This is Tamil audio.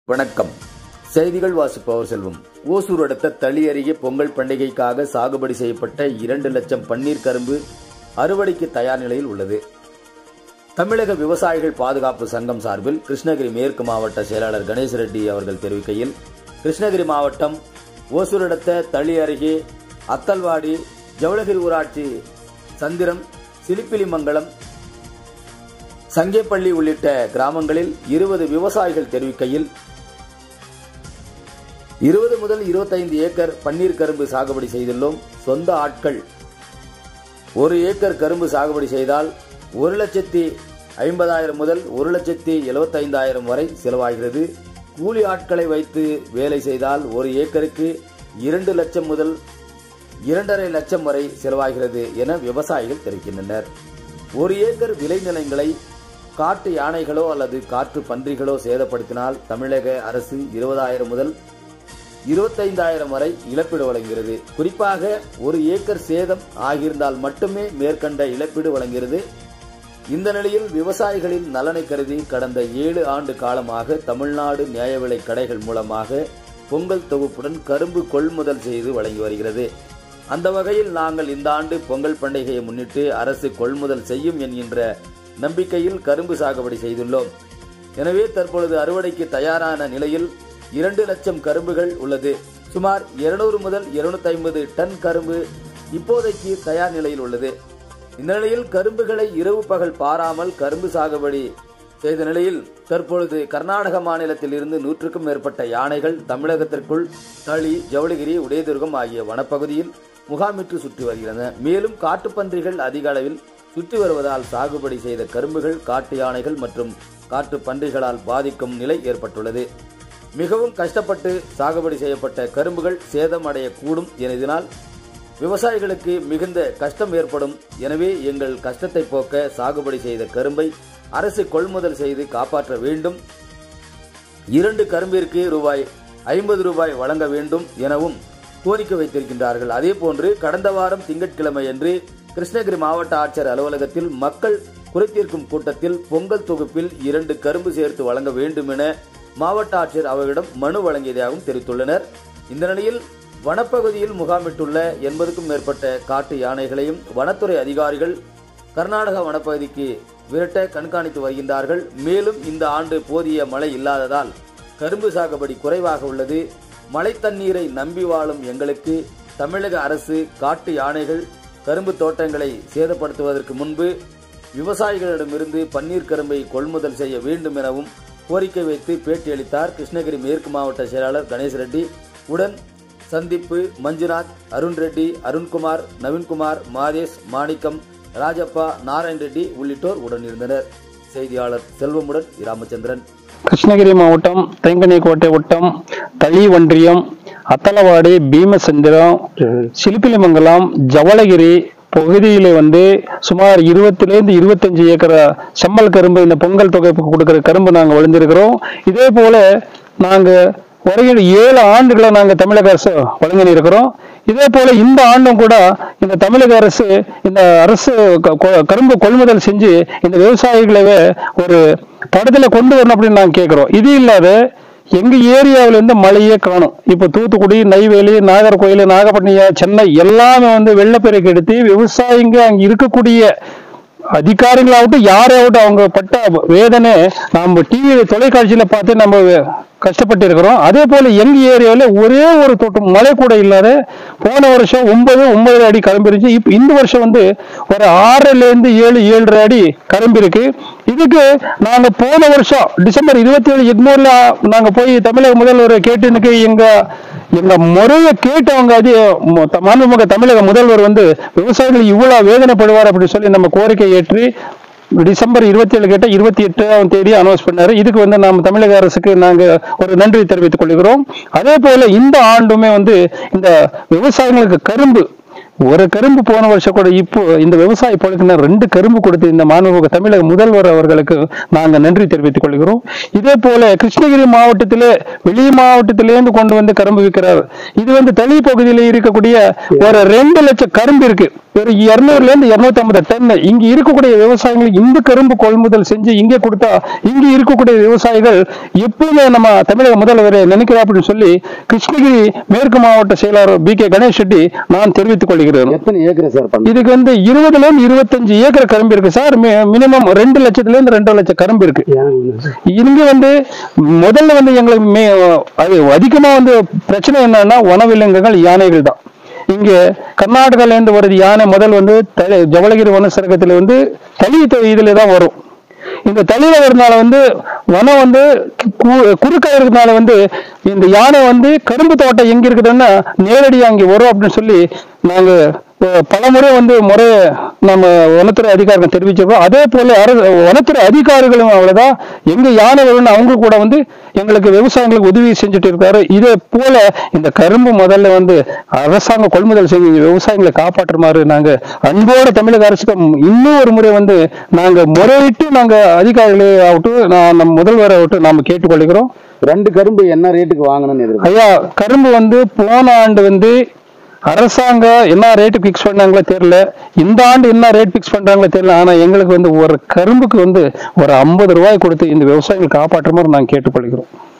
வணக்கம் செய்திகள் வாசிப்பவர் செல்வம் ஓசூர் அடுத்த தளி அருகே பொங்கல் பண்டிகைக்காக சாகுபடி செய்யப்பட்ட இரண்டு லட்சம் பன்னீர் கரும்பு அறுவடைக்கு தயார் நிலையில் உள்ளது தமிழக விவசாயிகள் பாதுகாப்பு சங்கம் சார்பில் கிருஷ்ணகிரி மேற்கு மாவட்ட செயலாளர் கணேஷ் ரெட்டி அவர்கள் தெரிவிக்கையில் கிருஷ்ணகிரி மாவட்டம் ஓசூர் அடுத்த தளி அருகே அத்தல்வாடி ஜவுளகிரி ஊராட்சி சந்திரம் சிலிப்பிலிமங்கலம் சங்கேப்பள்ளி உள்ளிட்ட கிராமங்களில் இருபது விவசாயிகள் தெரிவிக்கையில் இருபது முதல் இருபத்தைந்து ஏக்கர் பன்னீர் கரும்பு சாகுபடி செய்துள்ளோம் சொந்த ஆட்கள் ஒரு ஏக்கர் கரும்பு சாகுபடி செய்தால் ஒரு லட்சத்தி ஐம்பதாயிரம் முதல் ஒரு லட்சத்தி எழுபத்தைந்தாயிரம் வரை செலவாகிறது கூலி ஆட்களை வைத்து வேலை செய்தால் ஒரு ஏக்கருக்கு இரண்டு லட்சம் முதல் இரண்டரை லட்சம் வரை செலவாகிறது என விவசாயிகள் தெரிவிக்கின்றனர் ஒரு ஏக்கர் விளைநிலங்களை காட்டு யானைகளோ அல்லது காற்று பன்றிகளோ சேதப்படுத்தினால் தமிழக அரசு இருபதாயிரம் முதல் இருபத்தைந்தாயிரம் வரை இழப்பீடு வழங்குகிறது குறிப்பாக ஒரு ஏக்கர் சேதம் ஆகியிருந்தால் மட்டுமே மேற்கண்ட இழப்பீடு வழங்குகிறது இந்த நிலையில் விவசாயிகளின் நலனை கருதி கடந்த ஏழு ஆண்டு காலமாக தமிழ்நாடு நியாய விலை கடைகள் மூலமாக பொங்கல் தொகுப்புடன் கரும்பு கொள்முதல் செய்து வழங்கி வருகிறது அந்த வகையில் நாங்கள் இந்த ஆண்டு பொங்கல் பண்டிகையை முன்னிட்டு அரசு கொள்முதல் செய்யும் என்கின்ற நம்பிக்கையில் கரும்பு சாகுபடி செய்துள்ளோம் எனவே தற்பொழுது அறுவடைக்கு தயாரான நிலையில் இரண்டு லட்சம் கரும்புகள் உள்ளது சுமார் இருநூறு முதல் இருநூத்தி ஐம்பது டன் கரும்பு இப்போதைக்கு தயார் நிலையில் உள்ளது இந்த நிலையில் கரும்புகளை இரவு பகல் பாராமல் கரும்பு சாகுபடி செய்த நிலையில் தற்பொழுது கர்நாடக மாநிலத்தில் இருந்து நூற்றுக்கும் மேற்பட்ட யானைகள் தமிழகத்திற்குள் தளி ஜவுளிகிரி உடையதுர்கம் ஆகிய வனப்பகுதியில் முகாமிட்டு சுற்றி வருகின்றன மேலும் காட்டுப்பன்றிகள் அதிக அளவில் சுற்றி வருவதால் சாகுபடி செய்த கரும்புகள் காட்டு யானைகள் மற்றும் காட்டு பன்றிகளால் பாதிக்கும் நிலை ஏற்பட்டுள்ளது மிகவும் கஷ்டப்பட்டு சாகுபடி செய்யப்பட்ட கரும்புகள் சேதம் அடையக்கூடும் எனதினால் விவசாயிகளுக்கு மிகுந்த கஷ்டம் ஏற்படும் எனவே எங்கள் கஷ்டத்தை போக்க சாகுபடி செய்த கரும்பை அரசு கொள்முதல் செய்து காப்பாற்ற வேண்டும் இரண்டு கரும்பிற்கு ரூபாய் ஐம்பது ரூபாய் வழங்க வேண்டும் எனவும் கோரிக்கை வைத்திருக்கின்றார்கள் அதேபோன்று கடந்த வாரம் திங்கட்கிழமை அன்று கிருஷ்ணகிரி மாவட்ட ஆட்சியர் அலுவலகத்தில் மக்கள் குறைத்தீர்க்கும் கூட்டத்தில் பொங்கல் தொகுப்பில் இரண்டு கரும்பு சேர்த்து வழங்க வேண்டும் என மாவட்ட ஆட்சியர் அவர்களிடம் மனு வழங்கியதாகவும் தெரிவித்துள்ளனர் இந்த நிலையில் வனப்பகுதியில் முகாமிட்டுள்ள எண்பதுக்கும் மேற்பட்ட காட்டு யானைகளையும் வனத்துறை அதிகாரிகள் கர்நாடக வனப்பகுதிக்கு விரட்ட கண்காணித்து வருகின்றார்கள் மேலும் இந்த ஆண்டு போதிய மழை இல்லாததால் கரும்பு சாகுபடி குறைவாக உள்ளது மழை தண்ணீரை நம்பி வாழும் எங்களுக்கு தமிழக அரசு காட்டு யானைகள் கரும்பு தோட்டங்களை சேதப்படுத்துவதற்கு முன்பு விவசாயிகளிடமிருந்து பன்னீர் கரும்பை கொள்முதல் செய்ய வேண்டும் எனவும் கோரிக்கை வைத்து பேட்டியளித்தார் கிருஷ்ணகிரி மேற்கு மாவட்ட செயலாளர் கணேஷ் ரெட்டி உடன் சந்திப்பு மஞ்சுநாத் அருண் ரெட்டி அருண்குமார் நவீன்குமார் மாதேஷ் மாணிக்கம் ராஜப்பா நாராயண் ரெட்டி உள்ளிட்டோர் உடனிருந்தனர் செய்தியாளர் செல்வமுடன் ராமச்சந்திரன் கிருஷ்ணகிரி மாவட்டம் தேங்கனிக்கோட்டை வட்டம் தளி ஒன்றியம் அத்தலவாடி பீமசந்திரம் சிலிப்பிலிமங்கலம் ஜவளகிரி பகுதியில் வந்து சுமார் இருபத்திலேருந்து இருபத்தஞ்சு ஏக்கர் செம்மல் கரும்பு இந்த பொங்கல் தொகைக்கு கொடுக்குற கரும்பு நாங்கள் விளைஞ்சிருக்கிறோம் இதே போல நாங்கள் வருகிற ஏழு ஆண்டுகளை நாங்கள் தமிழக அரசு வழங்கி இருக்கிறோம் இதே போல இந்த ஆண்டும் கூட இந்த தமிழக அரசு இந்த அரசு க- கொ- கரும்பு கொள்முதல் செஞ்சு இந்த விவசாயிகளவே ஒரு படத்துல கொண்டு வரணும் அப்படின்னு நாங்கள் கேட்குறோம் இது இல்லாத எங்க ஏரியாவுல இருந்து மழையே காணும் இப்போ தூத்துக்குடி நெய்வேலி நாகர்கோயில் நாகப்பட்டினம் சென்னை எல்லாமே வந்து வெள்ளப்பெருக்கு எடுத்து விவசாயிங்க அங்க இருக்கக்கூடிய அதிகாரிகளாகட்டும் யாராகட்டும் அவங்க பட்ட வேதனை நம்ம டிவி தொலைக்காட்சியில பார்த்து நம்ம கஷ்டப்பட்டு இருக்கிறோம் அதே போல எங்க ஏரியாவில் ஒரே ஒரு தொட்டு மழை கூட இல்லாத போன வருஷம் ஒன்பது ஒன்பது அடி கரும்பு இருந்துச்சு இப்போ இந்த வருஷம் வந்து ஒரு ஆறுல இருந்து ஏழு ஏழரை அடி கரும்பு இருக்கு இதுக்கு நாங்க போன வருஷம் டிசம்பர் இருபத்தி ஏழு எட்நூறுல நாங்க போய் தமிழக முதல்வர் கேட்டு எங்க எங்க முறையை கேட்டவங்க அது ம- த- மாண்புமிகு தமிழக முதல்வர் வந்து விவசாயிகள் இவ்வளவு வேதனைப்படுவார் அப்படின்னு சொல்லி நம்ம கோரிக்கை ஏற்றி டிசம்பர் இருபத்தி ஏழு கேட்ட இருபத்தி எட்டாம் தேதி அனௌன்ஸ் பண்ணாரு இதுக்கு வந்து நாம் தமிழக அரசுக்கு நாங்க ஒரு நன்றி தெரிவித்துக் கொள்கிறோம் அதே போல இந்த ஆண்டுமே வந்து இந்த விவசாயிகளுக்கு கரும்பு ஒரு கரும்பு போன வருஷம் கூட இப்போ இந்த விவசாய பொருளுக்கு ரெண்டு கரும்பு கொடுத்து இந்த மாண்புமிகு தமிழக முதல்வர் அவர்களுக்கு நாங்க நன்றி தெரிவித்துக் கொள்கிறோம் இதே போல கிருஷ்ணகிரி மாவட்டத்திலே வெளி மாவட்டத்திலேருந்து கொண்டு வந்து கரும்பு விற்கிறார் இது வந்து தளி பகுதியில் இருக்கக்கூடிய ஒரு ரெண்டு லட்சம் கரும்பு இருக்கு ஒரு இருநூறுல இருந்து இருநூத்தி ஐம்பது டன் இங்க இருக்கக்கூடிய விவசாயிகளுக்கு இந்த கரும்பு கொள்முதல் செஞ்சு இங்கே கொடுத்தா இங்க இருக்கக்கூடிய விவசாயிகள் எப்பவுமே நம்ம தமிழக முதல்வர் நினைக்கிறார் அப்படின்னு சொல்லி கிருஷ்ணகிரி மேற்கு மாவட்ட செயலாளர் பி கே கணேஷ் ரெட்டி நான் தெரிவித்துக் கொள்கிறேன் எத்தனை ஏக்கர் சார் பண்ண இதுக்கு வந்து இருபதுல இருந்து இருபத்தஞ்சு ஏக்கர் கரும்பு இருக்கு சார் மினிமம் ரெண்டு லட்சத்துல இருந்து ரெண்டு லட்சம் கரும்பு இருக்கு இங்க வந்து முதல்ல வந்து எங்களுக்கு மே- அது அதிகமா வந்து பிரச்சனை என்னன்னா வனவிலங்குகள் யானைகள் தான் இங்க கர்நாடகால இருந்து வருது யானை முதல் வந்து த- ஜவளகிரி வனசரகத்துல வந்து தளி இதுல தான் வரும் இந்த தளியில வரனால வந்து வனம் வந்து கு- குறுக்க இருக்கிறதுனால வந்து இந்த யானை வந்து கரும்பு தோட்டம் எங்க இருக்குதுன்னா நேரடியா அங்க வரும் அப்படின்னு சொல்லி நாங்க அஹ், பலமுறை வந்து முறை நம்ம வனத்துறை அதிகாரிகள் தெரிவிச்சிருக்கோம் அதே போல அரசு வனத்துறை அதிகாரிகளும் அவ்வளவுதான் எங்க யானை வரும்னு அவங்க கூட வந்து எங்களுக்கு விவசாயிகளுக்கு உதவி செஞ்சுட்டு இருக்காரு இதே போல இந்த கரும்பு முதல்ல வந்து அரசாங்கம் கொள்முதல் செஞ்சு இந்த விவசாயிகளை காப்பாற்றுமாறு நாங்க அன்போட தமிழக அரசுக்கு இன்னும் ஒரு முறை வந்து நாங்க முறையிட்டு நாங்க அதிகாரிகளை ஆகட்டும் நான் நம்ம முதல்வரை ஆகட்டும் நாம கேட்டுக்கொள்கிறோம் ரெண்டு கரும்பு என்ன ரேட்டுக்கு வாங்கணும்னு எதிர்பார்க்க ஐயா கரும்பு வந்து போன ஆண்டு வந்து அரசாங்கம் என்ன ரேட்டு பிக்ஸ் பண்ணாங்களோ தெரியல இந்த ஆண்டு என்ன ரேட் பிக்ஸ் பண்றாங்களோ தெரியல ஆனா எங்களுக்கு வந்து ஒரு கரும்புக்கு வந்து ஒரு ஐம்பது ரூபாய் கொடுத்து இந்த விவசாயிகளை காப்பாற்றுமாறு நாங்க கேட்டுக்கொள்கிறோம்